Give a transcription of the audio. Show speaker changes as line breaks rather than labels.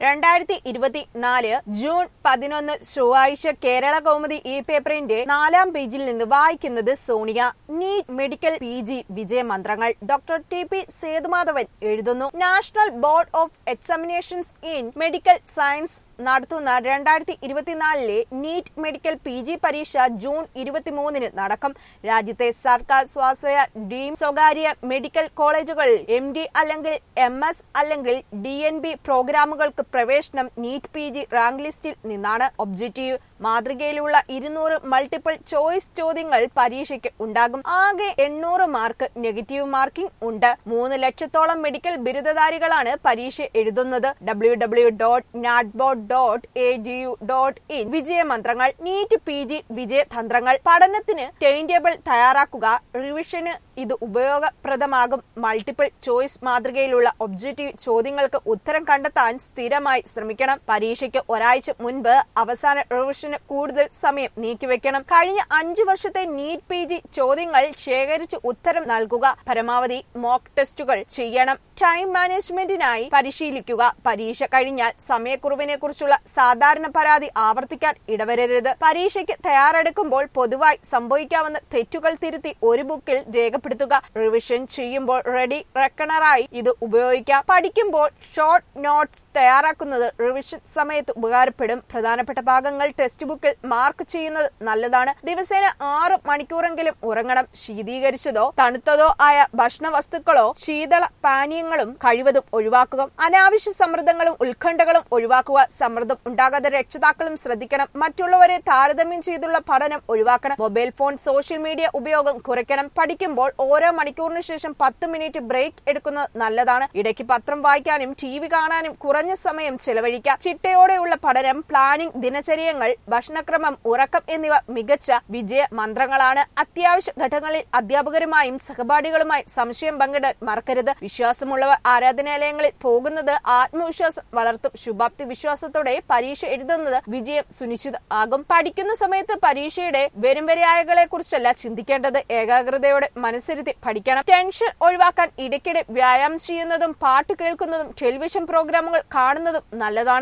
രണ്ടായിരത്തി ഇരുപത്തിനാല് ജൂൺ പതിനൊന്ന് ചൊവ്വാഴ്ച കേരള കൗമുദി ഈ പേപ്പറിന്റെ നാലാം പേജിൽ നിന്ന് വായിക്കുന്നത് Sonia NEET medical P G വിജയമന്ത്രങ്ങൾ ഡോക്ടർ ടി പി സേതുമാധവൻ എഴുതുന്നു national board of examinations in medical science നടത്തുന്ന രണ്ടായിരത്തി ഇരുപത്തിനാലിലെ നീറ്റ് മെഡിക്കൽ പി ജി പരീക്ഷ ജൂൺ ഇരുപത്തിമൂന്നിന് നടക്കും രാജ്യത്തെ സർക്കാർ സ്വാശ്രയ ഡീം സ്വകാര്യ മെഡിക്കൽ കോളേജുകൾ എം ഡി അല്ലെങ്കിൽ എം എസ് അല്ലെങ്കിൽ ഡി എൻ ബി പ്രോഗ്രാമുകൾക്ക് പ്രവേശനം നീറ്റ് പി ജി റാങ്ക് ലിസ്റ്റിൽ നിന്നാണ് ഒബ്ജക്റ്റീവ് മാതൃകയിലുള്ള ഇരുന്നൂറ് മൾട്ടിപ്പിൾ ചോയ്സ് ചോദ്യങ്ങൾ പരീക്ഷയ്ക്ക് ഉണ്ടാകും ആകെ എണ്ണൂറ് മാർക്ക് നെഗറ്റീവ് മാർക്കിംഗ് ഉണ്ട് മൂന്ന് ലക്ഷത്തോളം മെഡിക്കൽ ബിരുദധാരികളാണ് പരീക്ഷ എഴുതുന്നത് W W dot nat board dot E D U dot in വിജയമന്ത്രങ്ങൾ നീറ്റ് പി ജി വിജയതന്ത്രങ്ങൾ പഠനത്തിന് ടൈം ടേബിൾ തയ്യാറാക്കുക റിവിഷന് ഇത് ഉപയോഗപ്രദമാകും മൾട്ടിപ്പിൾ ചോയ്സ് മാതൃകയിലുള്ള ഒബ്ജക്റ്റീവ് ചോദ്യങ്ങൾക്ക് ഉത്തരം കണ്ടെത്താൻ സ്ഥിരമായി ശ്രമിക്കണം പരീക്ഷയ്ക്ക് ഒരാഴ്ച മുൻപ് അവസാന റിവിഷന് കൂടുതൽ സമയം നീക്കിവെക്കണം കഴിഞ്ഞ അഞ്ചു വർഷത്തെ നീറ്റ് പി ജി ചോദ്യങ്ങൾ ശേഖരിച്ച് ഉത്തരം നൽകുക പരമാവധി മോക്ക് ടെസ്റ്റുകൾ ചെയ്യണം ടൈം മാനേജ്മെന്റിനായി പരിശീലിക്കുക പരീക്ഷ കഴിഞ്ഞാൽ സമയക്കുറവിനെ കുറിച്ചുള്ള സാധാരണ പരാതി ആവർത്തിക്കാൻ ഇടവരരുത് പരീക്ഷയ്ക്ക് തയ്യാറെടുക്കുമ്പോൾ പൊതുവായി സംഭവിക്കാവുന്ന തെറ്റുകൾ തിരുത്തി ഒരു ബുക്കിൽ രേഖപ്പെടുത്തുക റിവിഷൻ ചെയ്യുമ്പോൾ റെഡി റെക്കണറായി ഇത് ഉപയോഗിക്കാം പഠിക്കുമ്പോൾ ഷോർട്ട് നോട്ട്സ് തയ്യാറാക്കുന്നത് റിവിഷൻ സമയത്ത് ഉപകാരപ്പെടും പ്രധാനപ്പെട്ട ഭാഗങ്ങൾ ടെക്സ്റ്റ് ബുക്കിൽ മാർക്ക് ചെയ്യുന്നത് നല്ലതാണ് ദിവസേന ആറ് മണിക്കൂറെങ്കിലും ഉറങ്ങണം ശീതീകരിച്ചതോ തണുത്തതോ ആയ ഭക്ഷണ വസ്തുക്കളോ ശീതള പാനീയങ്ങളും കഴിവതും ഒഴിവാക്കുക അനാവശ്യ സമ്മർദ്ദങ്ങളും ഉത്കണ്ഠകളും ഒഴിവാക്കുക സമ്മർദ്ദം ഉണ്ടാകാതെ രക്ഷിതാക്കളും ശ്രദ്ധിക്കണം മറ്റുള്ളവരെ താരതമ്യം ചെയ്തുള്ള പഠനം ഒഴിവാക്കണം മൊബൈൽ ഫോൺ സോഷ്യൽ മീഡിയ ഉപയോഗം കുറയ്ക്കണം പഠിക്കുമ്പോൾ ഓരോ മണിക്കൂറിന് ശേഷം പത്ത് മിനിറ്റ് ബ്രേക്ക് എടുക്കുന്നത് നല്ലതാണ് ഇടയ്ക്ക് പത്രം വായിക്കാനും ടി വി കാണാനും കുറഞ്ഞ സമയം ചെലവഴിക്കാം ചിട്ടയോടെയുള്ള പഠനം പ്ലാനിംഗ് ദിനചര്യങ്ങൾ ഭക്ഷണക്രമം ഉറക്കം എന്നിവ മികച്ച വിജയ മന്ത്രങ്ങളാണ് അത്യാവശ്യ ഘട്ടങ്ങളിൽ അധ്യാപകരുമായും സഹപാഠികളുമായി സംശയം പങ്കിടാൻ മറക്കരുത് വിശ്വാസമുള്ളവർ ആരാധനാലയങ്ങളിൽ പോകുന്നത് ആത്മവിശ്വാസം വളർത്തും ശുഭാപ്തി വിശ്വാസത്തോടെ പരീക്ഷ എഴുതുന്നത് വിജയം സുനിശ്ചിത ആകും പഠിക്കുന്ന സമയത്ത് പരീക്ഷയുടെ വരും വരെയായകളെ കുറിച്ചല്ല ചിന്തിക്കേണ്ടത് ഏകാഗ്രതയോടെ മനസ്സിരുത്തി പഠിക്കണം ടെൻഷൻ ഒഴിവാക്കാൻ ഇടയ്ക്കിടെ വ്യായാമം ചെയ്യുന്നതും പാട്ട് കേൾക്കുന്നതും ടെലിവിഷൻ പ്രോഗ്രാമുകൾ കാണുന്നതും നല്ലതാണ്